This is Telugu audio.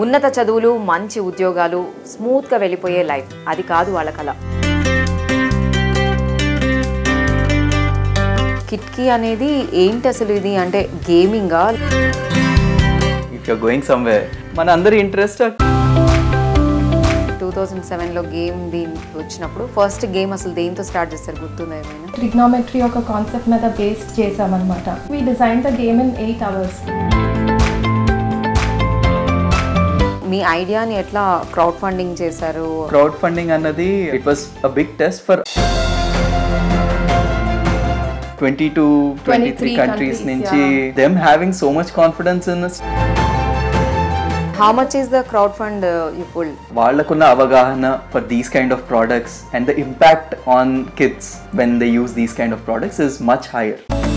ఉన్నత చదువులు మంచి ఉద్యోగాలు స్మూత్గా వెళ్ళిపోయే లైఫ్ అది కాదు వాళ్ళ కళ కిట్కీ అనేది ఏంటి అసలు ఇది అంటే గేమింగా ఇఫ్ యూర్ గోయింగ్ సమ్వేర్ మన అందరి ఇంట్రెస్ట్ టూ థౌజండ్ సెవెన్లో గేమ్ దీనికి వచ్చినప్పుడు ఫస్ట్ గేమ్ అసలు దేంతో స్టార్ట్ చేస్తారు గుర్తుందా ఏమైనా ట్రిగ్నామెట్రీ ఒక కాన్సెప్ట్ మీద బేస్డ్ చేసామన్నమాట we design the game in eight hours మీ ఐడియాని ఎట్లా క్రౌడ్ ఫండింగ్ చేశారు క్రౌడ్ ఫండింగ్ అన్నది it was a big test for twenty two twenty three 23 countries countries, నుంచి them having so much confidence in how much is the crowd fund you pull వాళ్ళకున్న అవగాహన for these kind of products and the impact on kids when they use these kind of products is much hire